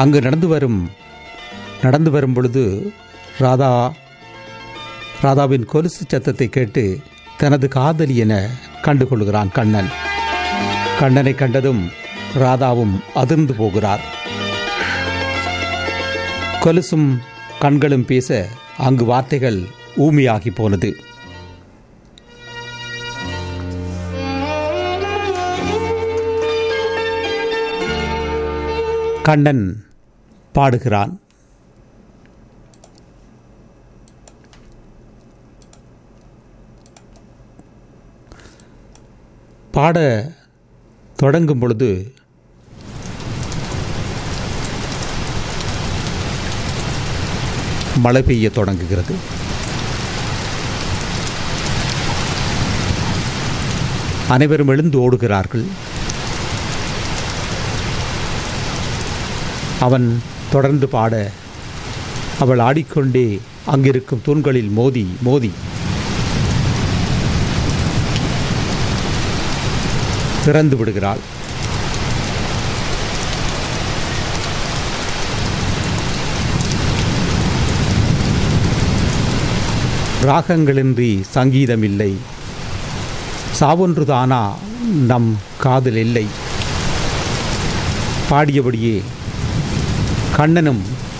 அங்கு நடந்து வரும் நடந்து வரும் பொழுது ராதா ராதாவின் கொலுசு சத்தத்தை கேட்டு தனது காதலி என கண்டுகொள்கிறான் கண்ணன் கண்ணனை கண்டதும் ராதாவும் அதிர்ந்து போகிறார் கொலுசும் கண்களும் பேச அங்கு வார்த்தைகள் ஊமையாகி போனது கண்ணன் பாடுகிறான் பாட தொடங்கும் பொழுது மழை பெய்ய தொடங்குகிறது அனைவரும் எழுந்து ஓடுகிறார்கள் அவன் தொடர்ந்து பாட அவள் ஆடிக்கொண்டே அங்கிருக்கும் தூண்களில் மோதி மோதி திறந்து விடுகிறாள் ராகங்களின்றி சங்கீதம் இல்லை சாவொன்றுதானா நம் காதல் இல்லை பாடியபடியே கண்ணனும்